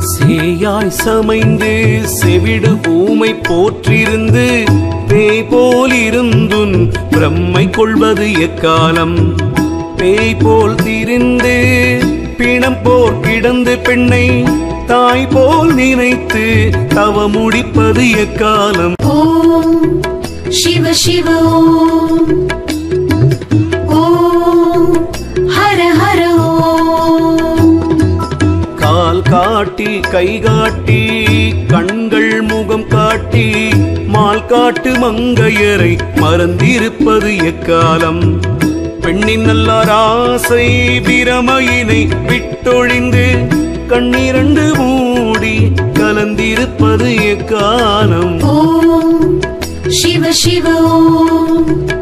சேயாய் சமைந்து செவிடு ஊமை போற்றிருந்து பேய் போலிருந்துன் பிரம்மை கொள்வது எக்காலம் பேய் போல் திரிந்து பிணம் போர் கிடந்து பெண்ணை தாய் போல் நினைத்து தவ முடிப்பது எக்காலம் ஓம் சிவ சிவ ஓம் ஓம் ஹர ஹர ஓம் கால் காட்டி கை காட்டி கண்கள் முகம் காட்டி மால் காட்டு மங்கையரை மறந்திருப்பது எக்காலம் பெண்ணின் நல்லார் ஆசை பிரமையினை விட்டொழிந்து கண்ணிரண்டு மூடி கலந்திருப்பது எக்காலம் ஓம் சிவ சிவ ஓம்